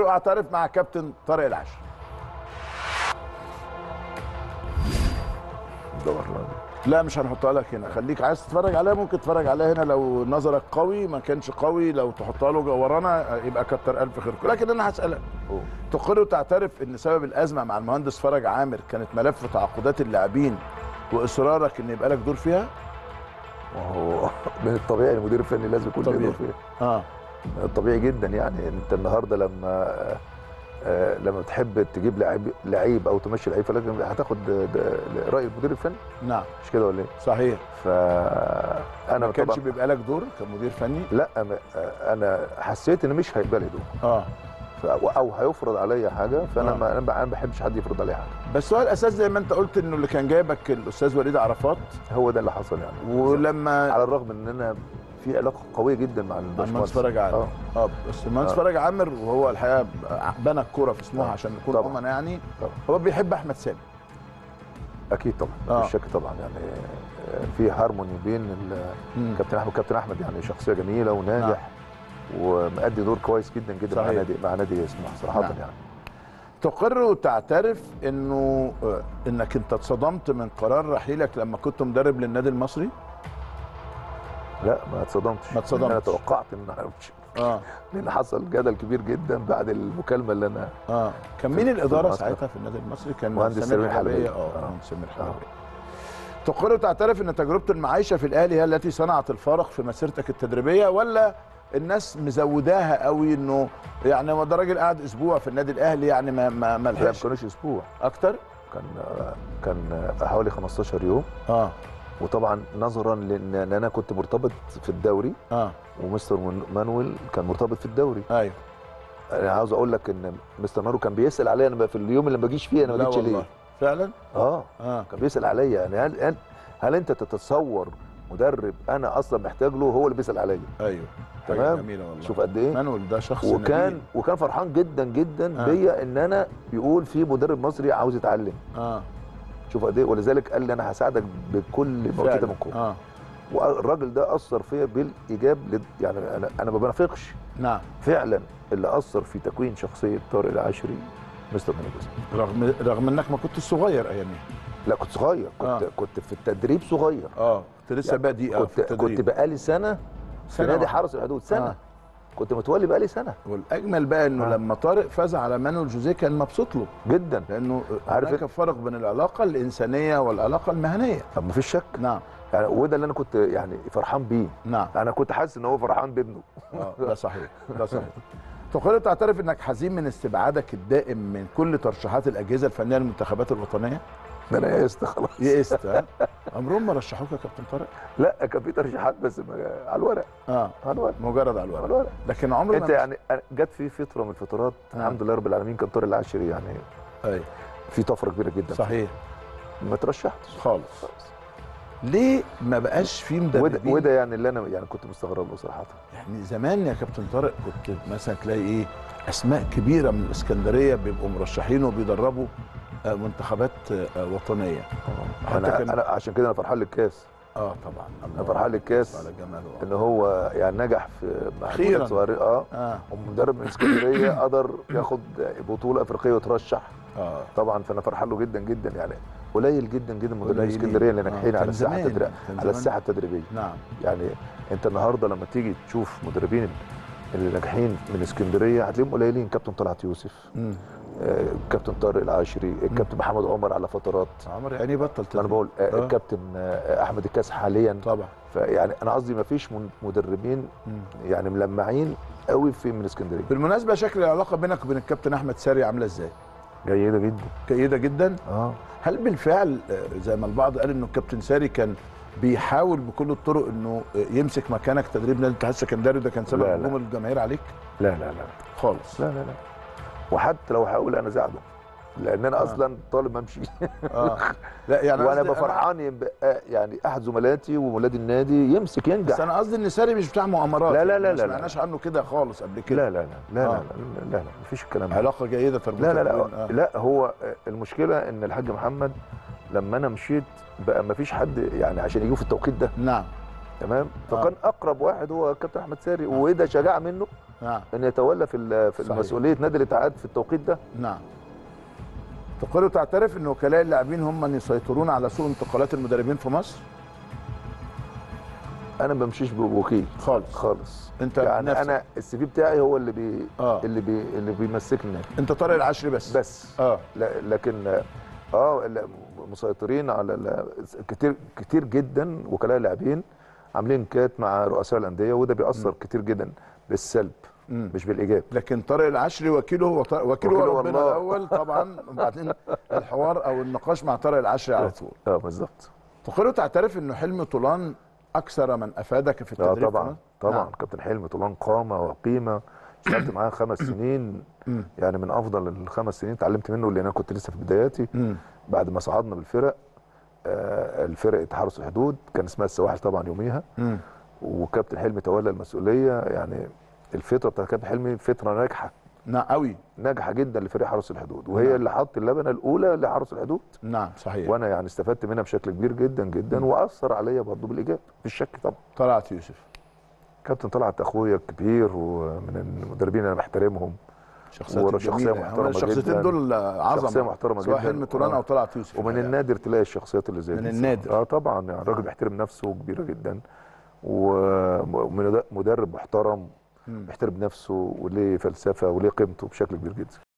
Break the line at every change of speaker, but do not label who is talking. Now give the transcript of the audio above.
واعترف مع كابتن طارق العشر
دور
لا مش هنحطها لك هنا خليك عايز تتفرج عليها ممكن تتفرج عليها هنا لو نظرك قوي ما كانش قوي لو تحطها له جوه ورانا يبقى كتر الف خيركم لكن انا هسالك
أوه.
تقر وتعترف ان سبب الازمه مع المهندس فرج عامر كانت ملف تعاقدات اللاعبين واصرارك ان يبقى لك دور فيها
وهو من الطبيعي المدير الفني لازم يكون له
طبيعي.
دور فيها
اه
من الطبيعي جدا يعني انت النهارده لما آه، لما تحب تجيب لعيب لعيب او تمشي لعيب فلازم هتاخد ده- ده راي المدير الفني
نعم
مش كده ولا ايه؟
صحيح
فانا
ما كانش
طبعا
بيبقى لك دور كمدير فني
لا أنا- آه، انا حسيت ان مش هيبقى لي دور
اه
ف- او هيفرض عليا حاجه فانا
آه.
ما انا ما أنا ما بحبش حد يفرض عليا حاجه
بس هو الاساس زي ما انت قلت انه اللي كان جايبك الاستاذ وليد عرفات
هو ده اللي حصل يعني
ولما
على الرغم ان انا في علاقه قويه جدا مع
المهندس
الباشمهندس
فرج عامر
اه
اه بس المهندس
آه.
فرج عامر وهو الحقيقه بنى الكوره في سموحه
آه.
عشان نكون
طبعاً.
امنا يعني
طبعاً.
هو بيحب احمد سامي
اكيد طبعا
آه.
مفيش شك طبعا يعني آه، في هارموني بين ال-
مم.
كابتن احمد كابتن احمد يعني شخصيه جميله وناجح ومؤدي دور كويس جدا جدا مع
صحيح.
نادي مع نادي سموحه صراحه
نعم.
يعني
تقر وتعترف انه آه، انك انت اتصدمت من قرار رحيلك لما كنت مدرب للنادي المصري
لا ما اتصدمتش
ما اتصدمتش.
انا توقعت ان أنا مش
اه
لان حصل جدل كبير جدا بعد المكالمه اللي انا
اه كان مين
في
الاداره
المصري.
ساعتها في النادي المصري كان
مهندس سمير حلبية.
اه
آه.
مهندس سمير حلبية تقر وتعترف ان تجربه المعيشه في الاهلي هي التي صنعت الفارق في مسيرتك التدريبيه ولا الناس مزوداها قوي انه يعني هو ده راجل قاعد اسبوع في النادي الاهلي يعني ما ما ما
لا ما
لحقش
كانوش اسبوع
اكتر
كان كان حوالي 15 يوم
اه
وطبعا نظرا لان إن انا كنت مرتبط في الدوري
اه
ومستر من- مانويل كان مرتبط في الدوري
ايوه
انا عاوز اقول لك ان مستر مانويل كان بيسال عليا انا في اليوم اللي ما بجيش فيه انا ما
لا
جيتش
والله
ليه
فعلا
اه
اه
كان بيسال عليا يعني هل هل, هل انت تتصور مدرب انا اصلا محتاج له هو اللي بيسال عليا
ايوه حاجة
تمام.
جميله والله
شوف قد ايه
مانويل ده شخص
وكان
نبيل.
وكان فرحان جدا جدا
آه.
بيا ان انا بيقول في مدرب مصري عاوز يتعلم
اه
شوف قد ايه ولذلك قال لي انا هساعدك بكل ما
فعلا.
اوتيت من قوه
اه
والراجل ده اثر فيا بالايجاب لد- يعني انا انا ما بنافقش
نعم
فعلا اللي اثر في تكوين شخصيه طارق العشري مستر منجز
رغم رغم انك ما كنت صغير ايامها
لا كنت صغير كنت
آه.
آه. كنت في التدريب صغير
اه كنت لسه
يعني
بادئ آه، في
كنت
التدريب
كنت بقالي سنه في
سنة
نادي
واحدة.
حرس الحدود سنه
آه.
آه. كنت متولي بقالي سنه
والاجمل بقى انه
آه.
لما طارق فاز على مانويل جوزيه كان مبسوط له
جدا
لانه
عارف
هناك فرق بين العلاقه الانسانيه والعلاقه المهنيه
طب ما فيش شك
نعم
يعني وده اللي انا كنت يعني فرحان بيه
نعم
انا كنت حاسس ان هو فرحان بابنه
آه ده صحيح ده صحيح تقرر تعترف انك حزين من استبعادك الدائم من كل ترشيحات الاجهزه الفنيه للمنتخبات الوطنيه
ده انا يئست خلاص
يئست ها عمرهم ما رشحوك يا كابتن طارق
لا كان في ترشيحات بس ما- على الورق
اه
على الورق
مجرد على
على
الورق
الورق
لكن عمر
انت
ما
يعني جت في فتره من الفترات
آه.
الحمد لله رب العالمين كان طارق العشري يعني
ايوه
في طفره كبيره جدا
صحيح
ما ترشحتش
خالص ليه ما بقاش في
وده,
مدربين
وده يعني اللي انا يعني كنت مستغرب له صراحه
يعني زمان يا كابتن طارق كنت مثلا تلاقي ايه اسماء كبيره من الاسكندريه بيبقوا مرشحين وبيدربوا آه، منتخبات آه، وطنيه حتى
انا
كان-
انا عشان كده انا فرحان للكاس
اه طبعا
انا فرحان للكاس
على جماله
ان هو يعني نجح في مع
أخيراً.
فرقة صغيرة اه
اه
ومدرب من اسكندريه قدر ياخد بطوله افريقيه وترشح
اه
طبعا فانا فرحان له جدا جدا يعني قليل جدا جدا مدربين
قليلين.
اسكندريه اللي
آه،
ناجحين
كان
على الساحه
زمان،
التدريبيه
كان
على
زمان.
الساحه التدريبيه
نعم
يعني انت النهارده لما تيجي تشوف مدربين اللي ناجحين من اسكندريه هتلاقيهم قليلين كابتن طلعت يوسف
مم.
آه، كابتن طارق العاشري الكابتن محمد عمر على فترات
عمر يعني بطل
انا بقول آه،
آه.
الكابتن آه، احمد الكاس حاليا
طبعا
فيعني انا قصدي ما فيش من- مدربين
مم.
يعني ملمعين قوي في من اسكندريه
بالمناسبه شكل العلاقه بينك وبين الكابتن احمد ساري عامله ازاي؟
جيده جدا
جيده جدا
اه
هل بالفعل آه، زي ما البعض قال انه الكابتن ساري كان بيحاول بكل الطرق انه آه، يمسك مكانك تدريب نادي الاتحاد السكندري ده كان سبب
لا، لا.
هجوم الجماهير عليك
لا لا لا
خالص
لا لا لا وحتى لو هقول انا زعله لان انا
آه.
اصلا طالب امشي
اه لا يعني
وانا
قصدي-
بفرحان يبقى يعني احد زملاتي وولاد النادي يمسك
بس
ينجح
انا قصدي ان ساري مش بتاع مؤامرات
لا، لا،
يعني
لا،
ما
لا، لا.
سمعناش عنه كده خالص قبل كده
لا لا لا لا
آه.
لا لا لا لا مفيش الكلام ده
علاقه جيده تربطك
لا لا لا
بين- آه.
لا هو المشكله ان الحاج محمد لما انا مشيت بقى مفيش حد يعني عشان يجوا في التوقيت ده
نعم
تمام فكان اقرب واحد هو كابتن احمد ساري وده شجاعه منه
نعم
ان يتولى في ال- في
صحيح.
مسؤوليه نادي الاتحاد في التوقيت ده
نعم تقر وتعترف ان وكلاء اللاعبين هم من يسيطرون على سوق انتقالات المدربين في مصر
انا ما بمشيش بوكيل
خالص
خالص
انت
يعني
بنفسك.
انا السي في بتاعي هو اللي بي
آه.
اللي بي اللي بيمسكني
انت طارق العشري بس
بس
اه
لا لكن اه لا، مسيطرين على ال- كتير كتير جدا وكلاء لاعبين عاملين كات مع رؤساء الانديه وده بيأثر كتير جدا بالسلب
مم.
مش بالايجاب
لكن طارق العشري وكيله هو طارق وكيله هو
وكيله
ربنا
والله.
الاول طبعا وبعدين الحوار او النقاش مع طارق العشري على طول
اه بالظبط
تقر وتعترف انه حلمي طولان اكثر من افادك في
اه
التدريب في
طبعا
مصر؟
طبعا
نعم.
كابتن حلمي طولان قامه وقيمه اشتغلت معاه خمس سنين
مم.
يعني من افضل الخمس سنين اتعلمت منه لان انا كنت لسه في بداياتي
مم.
بعد ما صعدنا بالفرق آه الفرق تحرس الحدود كان اسمها السواحل طبعا يوميها
مم.
وكابتن حلمي تولى المسؤوليه يعني الفتره بتاعت كابتن حلمي فتره ناجحه
نعم قوي
ناجحه جدا لفريق حرس الحدود وهي
نعم.
اللي حط اللبنه الاولى لحرس الحدود
نعم صحيح
وانا يعني استفدت منها بشكل كبير جدا جدا واثر عليا برضه بالايجاب مفيش شك طبعا
طلعت يوسف
كابتن طلعت اخويا الكبير ومن المدربين اللي انا بحترمهم
شخصيات
وشخصية
جميلة. هم
محترمة
الشخصيتين
جداً.
دول عظمه
شخصية محترمة
سواء
جداً.
حلمي طولان
آه.
او طلعت يوسف
ومن
الحقيقة.
النادر تلاقي الشخصيات اللي زي
من
دي
النادر.
اه طبعا يعني راجل
آه.
بيحترم نفسه كبيره جدا ومدرب محترم
مم.
بيحترم نفسه وليه فلسفه وليه قيمته بشكل كبير جدا